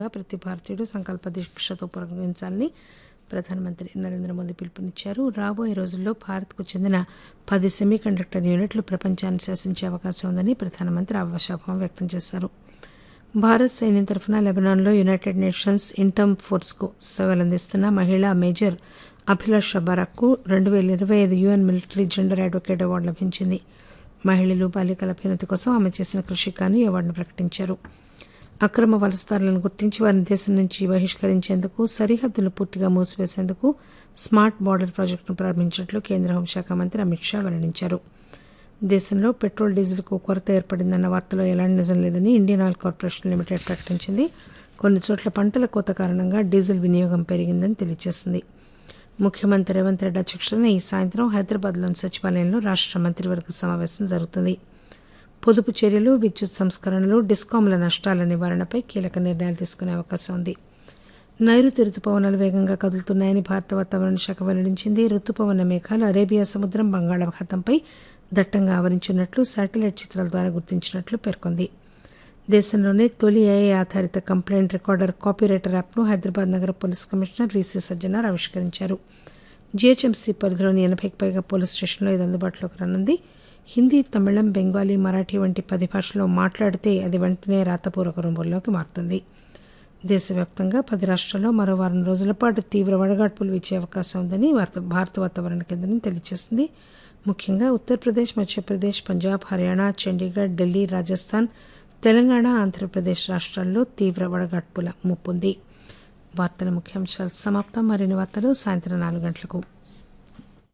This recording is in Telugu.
ప్రతి భారతీయుడు సంకల్ప దీక్షతో పునరుద్ధరించాలని ప్రధానమంత్రి నరేంద్ర మోదీ పిలుపునిచ్చారు రాబోయే రోజుల్లో భారత్కు చెందిన పది సెమీ కండక్టర్ యూనిట్లు ప్రపంచాన్ని శాసించే అవకాశం ఉందని ప్రధానమంత్రి ఆశాభావం వ్యక్తం చేశారు భారత్ సైన్యం తరఫున లెబనాన్లో యునైటెడ్ నేషన్స్ ఇంటర్మ్ ఫోర్స్కు సేవలందిస్తున్న మహిళా మేజర్ అభిలాష బరాక్కు రెండు వేల ఇరవై ఐదు UN military gender advocate award లభించింది మహిళలు బాలికల అభ్యున్నతి కోసం ఆమె చేసిన కృషికి గాను ఈ అవార్డును ప్రకటించారు అక్రమ వలసదారులను గుర్తించి వారిని దేశం నుంచి బహిష్కరించేందుకు సరిహద్దులు పూర్తిగా మూసివేసేందుకు స్మార్ట్ బార్డర్ ప్రాజెక్టును ప్రారంభించినట్లు కేంద్ర హోంశాఖ మంత్రి అమిత్ షా వెల్లడించారు దేశంలో పెట్రోల్ డీజిల్కు కొరత ఏర్పడిందన్న వార్తలో ఎలాంటి నిజం లేదని ఇండియన్ ఆయిల్ కార్పొరేషన్ లిమిటెడ్ ప్రకటించింది కొన్ని చోట్ల పంటల కోత కారణంగా డీజిల్ వినియోగం పెరిగిందని తెలియజేసింది ముఖ్యమంత్రి రేవంత్ రెడ్డి అధ్యక్షతన ఈ సాయంత్రం హైదరాబాద్లోని సచివాలయంలో రాష్ట మంత్రివర్గ సమావేశం జరుగుతుంది పొదుపు చర్యలు విద్యుత్ సంస్కరణలు డిస్కాంల నష్టాల నివారణపై కీలక నిర్ణయాలు తీసుకునే అవకాశం ఉంది నైరుతి రుతుపవనాలు వేగంగా కదులుతున్నాయని భారత వాతావరణ శాఖ వెల్లడించింది రుతుపవన మేఘాలు అరేబియా సముద్రం బంగాళాఖాతంపై దట్టంగా ఆవరించున్నట్లు శాటిలైట్ చిత్రాల ద్వారా గుర్తించినట్లు పేర్కొంది దేశంలోనే తొలి ఏఐ ఆధారిత కంప్లైంట్ రికార్డర్ కాపీరైటర్ యాప్ను హైదరాబాద్ నగర పోలీస్ కమిషనర్ వీసీ సజ్జనార్ ఆవిష్కరించారు జీహెచ్ఎంసీ పరిధిలోని ఎనభైకి పైగా పోలీస్ స్టేషన్లో ఇది అందుబాటులోకి రానుంది హిందీ తమిళం బెంగాలీ మరాఠీ వంటి పది భాషల్లో మాట్లాడితే అది వెంటనే రాతపూర్వక రూపంలోకి మారుతుంది దేశవ్యాప్తంగా పది రాష్ట్రాల్లో మరో వారం రోజుల పాటు తీవ్ర వడగాడ్పులు వీచే అవకాశం ఉందని భారత వాతావరణ కేంద్రం తెలియజేసింది ముఖ్యంగా ఉత్తరప్రదేశ్ మధ్యప్రదేశ్ పంజాబ్ హర్యానా చండీగఢ్ ఢిల్లీ రాజస్థాన్ తెలంగాణ ఆంధ్రప్రదేశ్ రాష్ట్రాల్లో తీవ్ర వడగాడ్పుల ముప్పుంది వార్తల ముఖ్యాంశాలు సమాప్తం మరిన్ని వార్తలు సాయంత్రం నాలుగు గంటలకు